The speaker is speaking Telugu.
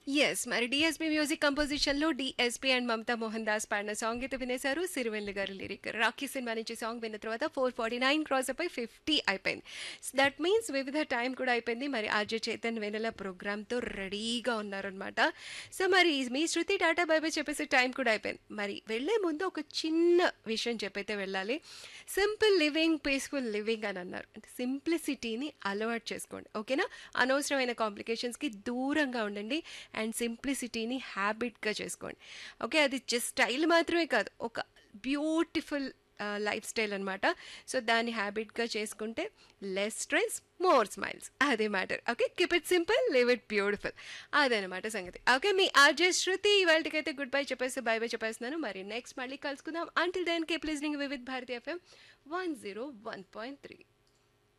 యెస్. మరి 'డీఎస్‌పీ' మ్యూజిక్ కంపోజిషన్‌లో 'డీఎస్‌పీ' అండ్ మమతా మోహన్ దాస్ పాడిన సాంగ్ అయితే వినేశారు. సిరివెన్నెల గారి లిరిక్. 'రాఖీ' సినిమా నుంచి సాంగ్ విన్న తర్వాత 449 క్రాస్ అయిపోయి 50 అయిపోయింది. దట్ మీన్స్ వివిధ టైం కూడా అయిపోయింది. మరి ఆర్జే చైతన్ వెన్నెల ప్రోగ్రామ్‌తో రెడీగా ఉన్నారనమాట. సో మరి మీ శృతి టాటా బై బై చెప్పేసి టైం కూడా అయిపోయింది. మరి వెళ్ళే ముందు ఒక చిన్న విషయం చెప్పైతే వెళ్ళాలి. సింపుల్ లివింగ్, పీస్‌ఫుల్ లివింగ్ అని అన్నారు. అంటే సింప్లిసిటీని అలవాటు చేసుకోండి. ఓకేనా? అనవసరమైన కాంప్లికేషన్స్‌కి దూరంగా ఉండండి. అండ్ సింప్లిసిటీని హ్యాబిట్‌గా చేసుకోండి. ఓకే. అది జస్ట్ స్టైల్ మాత్రమే కాదు. ఒక బ్యూటిఫుల్ ఆహ్, లైఫ్ స్టైల్ అనమాట. సో దాన్ని హ్యాబిట్‌గా చేసుకుంటే లెస్ స్ట్రెస్, మోర్ స్మైల్స్. అదే matter. Okay. Keep it simple, live it beautiful. అదనమాట సంగతి. ఓకే. మీ ఆర్జే శృతి ఇవాల్టికైతే గుడ్ బై చెప్పేసి బై బై చెప్పేస్తున్నాను. మరి నెక్స్ట్ మళ్ళీ కలుసుకుందాం. Until then keep listening Vividh Bharati FM 101.3